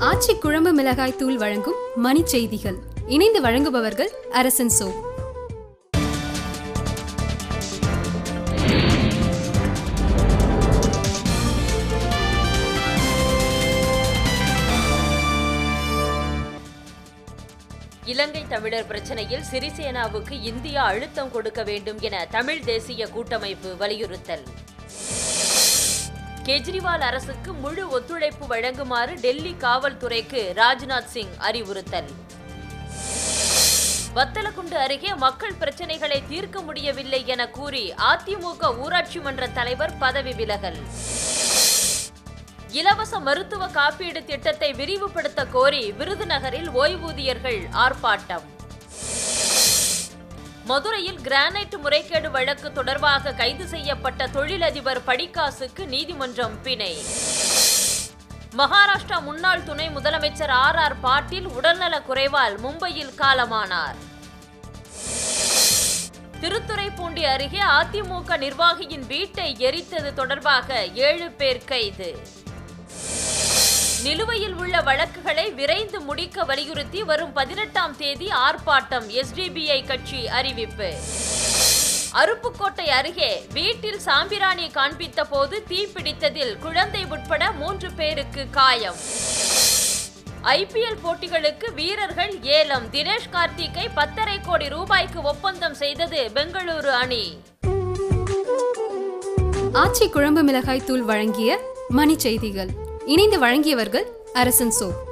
ஆச்சி குழம்பு மிளகாய் தூள் வழங்கும் மணி செய்திகள் இணைந்து வழங்குபவர்கள் அரசன் சோ இலங்கை தமிழர் பிரச்சனையில் சிறிசேனாவுக்கு இந்தியா அழுத்தம் கொடுக்க வேண்டும் என தமிழ் தேசிய கூட்டமைப்பு வலியுறுத்தல் கெஜ்ரிவால் அரசுக்கு முழு ஒத்துழைப்பு வழங்குமாறு டெல்லி காவல்துறைக்கு ராஜ்நாத் சிங் அறிவுறுத்தல் வத்தலக்குண்டு அருகே மக்கள் பிரச்சனைகளை தீர்க்க முடியவில்லை என கூறி அதிமுக ஊராட்சி மன்ற தலைவர் பதவி விலகல் இலவச மருத்துவ காப்பீடு திட்டத்தை விரிவுபடுத்த கோரி விருதுநகரில் ஓய்வூதியர்கள் ஆர்ப்பாட்டம் மதுரையில் கிரானைட் முறைகேடு வழக்கு தொடர்பாக கைது செய்யப்பட்ட தொழிலதிபர் படிக்காசுக்கு நீதிமன்றம் பிணை மகாராஷ்டிரா முன்னாள் துணை முதலமைச்சர் ஆர் ஆர் பாட்டீல் உடல்நலக் குறைவால் மும்பையில் காலமானார் திருத்துறைப்பூண்டி அருகே அதிமுக நிர்வாகியின் வீட்டை எரித்தது தொடர்பாக ஏழு பேர் கைது நிலுவையில் உள்ள வழக்குகளை விரைந்து முடிக்க வலியுறுத்தி வரும் பதினெட்டாம் தேதி ஆர்ப்பாட்டம் எஸ்டிபிஐ கட்சி அறிவிப்பு அருப்புக்கோட்டை அருகே வீட்டில் சாம்பிராணி காண்பித்த போது தீப்பிடித்ததில் குழந்தை உட்பட மூன்று பேருக்கு காயம் ஐபிஎல் போட்டிகளுக்கு வீரர்கள் ஏலம் தினேஷ் கார்த்திக்கை பத்தரை கோடி ரூபாய்க்கு ஒப்பந்தம் செய்தது பெங்களூரு அணி ஆச்சி குழம்பு மிளகாய் தூள் வழங்கிய மணி செய்திகள் இணைந்து வழங்கியவர்கள் அரசன் சோ